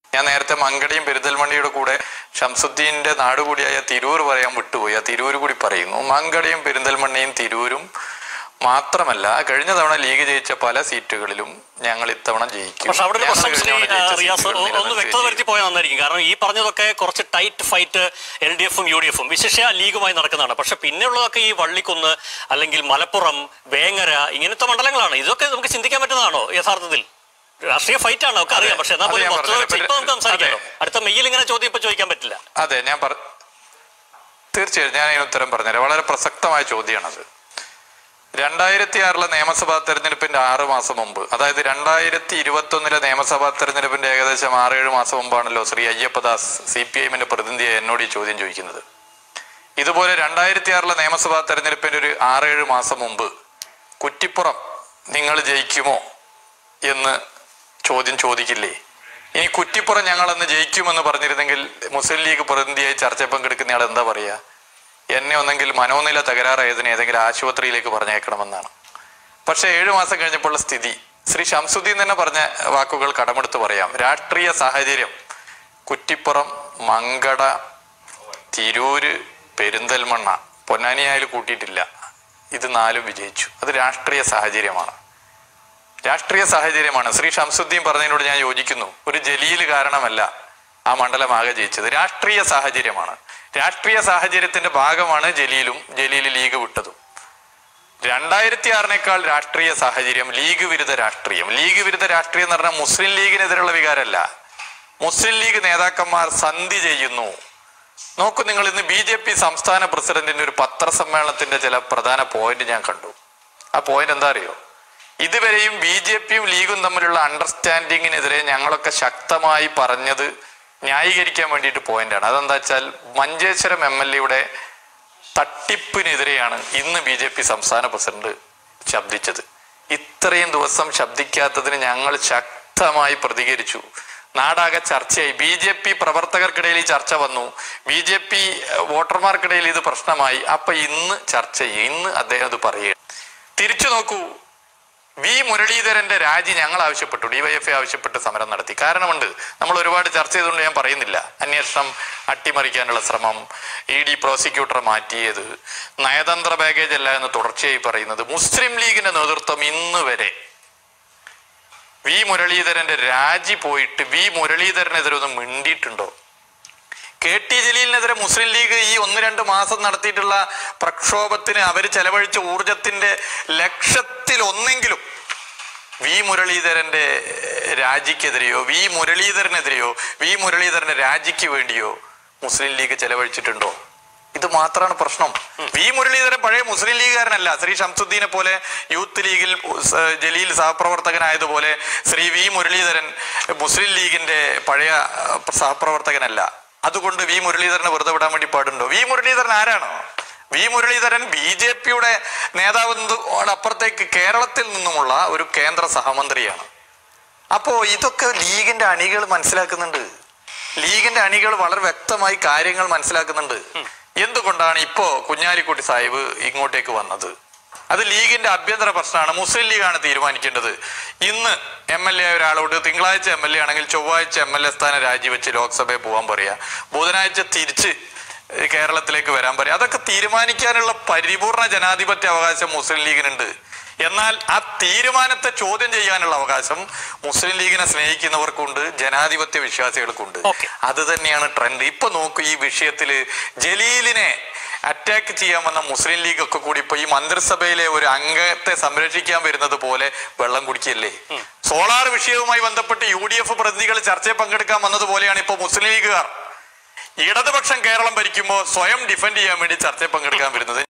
ഞാൻ നേരത്തെ മങ്കടിയും പെരിന്തൽമണ്ണിയുടെ കൂടെ ഷംസുദ്ദീന്റെ നാട് കൂടിയായ തിരൂർ പറയാൻ വിട്ടുപോയി ആ തിരൂർ കൂടി പറയുന്നു മങ്കടിയും പെരിന്തൽമണ്ണയും തിരൂരും മാത്രമല്ല കഴിഞ്ഞ തവണ ലീഗ് ജയിച്ച പല സീറ്റുകളിലും ഞങ്ങൾ ഇത്തവണ ജയിക്കും പക്ഷെ അവിടെ ഒരു ഞങ്ങൾ പ്രശ്നം ശ്രീ കഴിഞ്ഞ തവണ ആ, ജയിച്ച റിയാസ് സീറ്റുകൾ ഒ- ഒന്ന് നിലനിർത്തുകയും വ്യക്തത വരുത്തി പോയാൽ നന്നായിരിക്കും കാരണം ഈ പറഞ്ഞതൊക്കെ കുറച്ച് ടൈറ്റ് ഫൈറ്റ് എൽ ഡി എഫും യു ഡി എഫും വിശേഷ ലീഗുമായി നടക്കുന്നതാണ് പക്ഷെ പിന്നെയുള്ളതൊക്കെ ഈ വള്ളിക്കുന്ന് അല്ലെങ്കിൽ മലപ്പുറം വേങ്ങര ഇങ്ങനത്തെ മണ്ഡലങ്ങളാണ് ഇതൊക്കെ നമുക്ക് ചിന്തിക്കാൻ പറ്റുന്നതാണോ യഥാർത്ഥത്തിൽ രാഷ്ട്രീയ ഫൈറ്റ് ആണ് ഒക്കെ അറിയാം പക്ഷെ എന്നാൽ അത് പോലും ഞാൻ വസ്തുത വെച്ച് പറഞ്ഞത്. ഇപ്പൊ നമുക്ക് സംസാരിക്കാമല്ലോ അതെ. അടുത്ത മെയ്യിൽ ഇങ്ങനെ ചോദ്യം ഇപ്പൊ ചോദിക്കാൻ പറ്റില്ല അതെ ഞാൻ പറ തീർച്ചയായും ഞാൻ അതിന് ഉത്തരം പറഞ്ഞുതരാം വളരെ പ്രസക്തമായ ചോദ്യമാണത് രണ്ടായിരത്തി ആറിലെ നിയമസഭാ തെരഞ്ഞെടുപ്പിന്റെ ആറ് മാസം മുമ്പ് അതായത് രണ്ടായിരത്തി ഇരുപത്തി ഒന്നിലെ നിയമസഭാ തെരഞ്ഞെടുപ്പിന്റെ ഏകദേശം ആറേഴ് മാസം മുമ്പാണല്ലോ ശ്രീ അയ്യപ്പദാസ് സി പി ഐഎമ്മിന്റെ പ്രതിനിധിയെ എന്നോട് ഈ ചോദ്യം ചോദിക്കുന്നത് ഇതുപോലെ രണ്ടായിരത്തി ആറിലെ നിയമസഭാ തെരഞ്ഞെടുപ്പിന്റെ ഒരു ആറേഴ് മാസം മുമ്പ് കുറ്റിപ്പുറം നിങ്ങൾ ജയിക്കുമോ എന്ന് ചോദ്യം ചോദിക്കില്ലേ ഇനി കുറ്റിപ്പുറം ഞങ്ങൾ അന്ന് ജയിക്കുമെന്ന് പറഞ്ഞിരുന്നെങ്കിൽ മുസ്ലിം ലീഗ് പ്രതിനിധിയായി ചർച്ച പങ്കെടുക്കുന്നയാൾ എന്താ പറയുക എന്നെ ഒന്നെങ്കിൽ മനോനില തകരാറായതിന് ഏതെങ്കിലും ആശുപത്രിയിലേക്ക് പറഞ്ഞേക്കണമെന്നാണ് പക്ഷെ ഏഴു മാസം കഴിഞ്ഞപ്പോൾ സ്ഥിതി ശ്രീ ഷംസുദ്ദീൻ തന്നെ പറഞ്ഞ വാക്കുകൾ കടമെടുത്ത് പറയാം രാഷ്ട്രീയ സാഹചര്യം കുറ്റിപ്പുറം മങ്കട തിരൂര് പെരിന്തൽമണ്ണ പൊന്നാനിയായാൽ കൂട്ടിയിട്ടില്ല ഇത് നാലും വിജയിച്ചു അത് രാഷ്ട്രീയ സാഹചര്യമാണ് രാഷ്ട്രീയ സാഹചര്യമാണ് ശ്രീ ഷംസുദ്ദീൻ പറഞ്ഞതിനോട് ഞാൻ യോജിക്കുന്നു ഒരു ജലീൽ കാരണമല്ല ആ മണ്ഡലം ആകെ ജയിച്ചത് രാഷ്ട്രീയ സാഹചര്യമാണ് രാഷ്ട്രീയ സാഹചര്യത്തിന്റെ ഭാഗമാണ് ജലീലും ജലീൽ ലീഗ് വിട്ടതും രണ്ടായിരത്തി ആറിനേക്കാൾ രാഷ്ട്രീയ സാഹചര്യം ലീഗ് വിരുദ്ധ രാഷ്ട്രീയം ലീഗ് വിരുദ്ധ രാഷ്ട്രീയം എന്ന് പറഞ്ഞാൽ മുസ്ലിം ലീഗിനെതിരുള്ള വികാരമല്ല മുസ്ലിം ലീഗ് നേതാക്കന്മാർ സന്ധി ചെയ്യുന്നു നോക്കൂ നിങ്ങൾ ഇന്ന് ബി ജെ പി സംസ്ഥാന പ്രസിഡന്റിന്റെ ഒരു പത്രസമ്മേളനത്തിന്റെ ചില പ്രധാന പോയിന്റ് ഞാൻ കണ്ടു ആ പോയിന്റ് എന്താ അറിയോ ഇതുവരെയും ബി ജെ പിയും ലീഗും തമ്മിലുള്ള അണ്ടർസ്റ്റാൻഡിങ്ങിനെതിരെ ഞങ്ങളൊക്കെ ശക്തമായി പറഞ്ഞത് ന്യായീകരിക്കാൻ വേണ്ടിയിട്ട് പോയിന്റാണ് അതെന്താ വെച്ചാൽ മഞ്ചേശ്വരം എം എൽ എയുടെ തട്ടിപ്പിനെതിരെയാണ് ഇന്ന് ബി ജെ പി സംസ്ഥാന പ്രസിഡന്റ് ശബ്ദിച്ചത് ഇത്രയും ദിവസം ശബ്ദിക്കാത്തതിന് ഞങ്ങൾ ശക്തമായി പ്രതികരിച്ചു നാടാകെ ചർച്ചയായി ബി ജെ പി പ്രവർത്തകർക്കിടയിൽ ഈ ചർച്ച വന്നു ബി ജെ പി വോട്ടർമാർക്കിടയിൽ ഇത് പ്രശ്നമായി അപ്പൊ ഇന്ന് ചർച്ച ചെയ്യും ഇന്ന് അദ്ദേഹം അത് പറയുക തിരിച്ചു നോക്കൂ വി മുരളീധരന്റെ രാജി ഞങ്ങൾ ആവശ്യപ്പെട്ടു ഡിവൈഎഫ്ഐ ആവശ്യപ്പെട്ട് സമരം നടത്തി കാരണമുണ്ട് നമ്മൾ ഒരുപാട് ചർച്ച ചെയ്തുകൊണ്ട് ഞാൻ പറയുന്നില്ല അന്വേഷണം അട്ടിമറിക്കാനുള്ള ശ്രമം ഇ ഡി പ്രോസിക്യൂട്ടറെ മാറ്റിയത് നയതന്ത്ര ബാഗേജ് അല്ല എന്ന് തുടർച്ചയായി പറയുന്നത് മുസ്ലിം ലീഗിന്റെ നേതൃത്വം ഇന്ന് വരെ വി മുരളീധരന്റെ രാജി പോയിട്ട് വി മുരളീധരനെതിരെ ഒന്ന് മിണ്ടിയിട്ടുണ്ടോ കെ ടി ജലീലിനെതിരെ മുസ്ലിം ലീഗ് ഈ ഒന്ന് രണ്ട് മാസം നടത്തിയിട്ടുള്ള പ്രക്ഷോഭത്തിന് അവർ ചെലവഴിച്ച ഊർജത്തിന്റെ ലക്ഷത്തിൽ ഒന്നെങ്കിലും വി മുരളീധരന്റെ രാജിക്കെതിരെയോ വി മുരളീധരനെതിരെയോ വി മുരളീധരന്റെ രാജിക്ക് വേണ്ടിയോ മുസ്ലിം ലീഗ് ചെലവഴിച്ചിട്ടുണ്ടോ ഇത് മാത്രമാണ് പ്രശ്നം വി മുരളീധരൻ പഴയ മുസ്ലിം ലീഗുകാരനല്ല ശ്രീ ഷംസുദ്ദീനെ പോലെ യൂത്ത് ലീഗിൽ സ- ജലീൽ സഹപ്രവർത്തകനായതുപോലെ ശ്രീ വി മുരളീധരൻ മുസ്ലിം ലീഗിന്റെ പഴയ അഹ്, സഹപ്രവർത്തകനല്ല അതുകൊണ്ട് വി മുരളീധരനെ വെറുതെ വിടാൻ വേണ്ടി പാടുണ്ടോ വി മുരളീധരൻ ആരാണോ വി മുരളീധരൻ ബി ജെ പിയുടെ നേതാവിനോടപ്പുറത്തേക്ക് കേരളത്തിൽ നിന്നുമുള്ള ഒരു കേന്ദ്ര സഹമന്ത്രിയാണ് അപ്പോ ഇതൊക്കെ ലീഗിന്റെ അണികൾ മനസ്സിലാക്കുന്നുണ്ട് ലീഗിന്റെ അണികൾ വളരെ വ്യക്തമായി കാര്യങ്ങൾ മനസ്സിലാക്കുന്നുണ്ട് എന്തുകൊണ്ടാണ് ഇപ്പോ കുഞ്ഞാലിക്കുട്ടി സാഹിബ് ഇങ്ങോട്ടേക്ക് വന്നത് അത് ലീഗിന്റെ ആഭ്യന്തര പ്രശ്നമാണ് മുസ്ലിം ലീഗാണ് തീരുമാനിക്കേണ്ടത് ഇന്ന് എം എൽ എ ഒരാളോട് തിങ്കളാഴ്ച എം എൽ എ ആണെങ്കിൽ ചൊവ്വാഴ്ച എം എൽ എ സ്ഥാനം രാജിവെച്ച് ലോക്സഭയിൽ പോകാൻ പറയാ ബുധനാഴ്ച തിരിച്ച് ഏഹ് കേരളത്തിലേക്ക് വരാൻ പറയാം അതൊക്കെ തീരുമാനിക്കാനുള്ള പരിപൂർണ ജനാധിപത്യ അവകാശം മുസ്ലിം ലീഗിനുണ്ട് എന്നാൽ ആ തീരുമാനത്തെ ചോദ്യം ചെയ്യാനുള്ള അവകാശം മുസ്ലിം ലീഗിനെ സ്നേഹിക്കുന്നവർക്കുണ്ട് ജനാധിപത്യ വിശ്വാസികൾക്കുണ്ട് Okay. അത് തന്നെയാണ് ട്രെൻഡ് ഇപ്പൊ നോക്കൂ ഈ വിഷയത്തില് ജലീലിനെ അറ്റാക്ക് ചെയ്യാൻ വന്ന മുസ്ലിം ലീഗ് ഒക്കെ കൂടി ഇപ്പൊ ഈ മന്ത്രിസഭയിലെ ഒരു അംഗത്തെ സംരക്ഷിക്കാൻ വരുന്നത് പോലെ വെള്ളം കുടിക്കല്ലേ സോളാർ വിഷയവുമായി ബന്ധപ്പെട്ട് യു ഡി എഫ് പ്രതിനിധികൾ ചർച്ചയിൽ പങ്കെടുക്കാൻ വന്നതുപോലെയാണ് ഇപ്പൊ മുസ്ലിം ലീഗുകാർ ഇടതുപക്ഷം കേരളം ഭരിക്കുമ്പോൾ സ്വയം ഡിഫെൻഡ് ചെയ്യാൻ വേണ്ടി ചർച്ചയിൽ പങ്കെടുക്കാൻ വരുന്നത്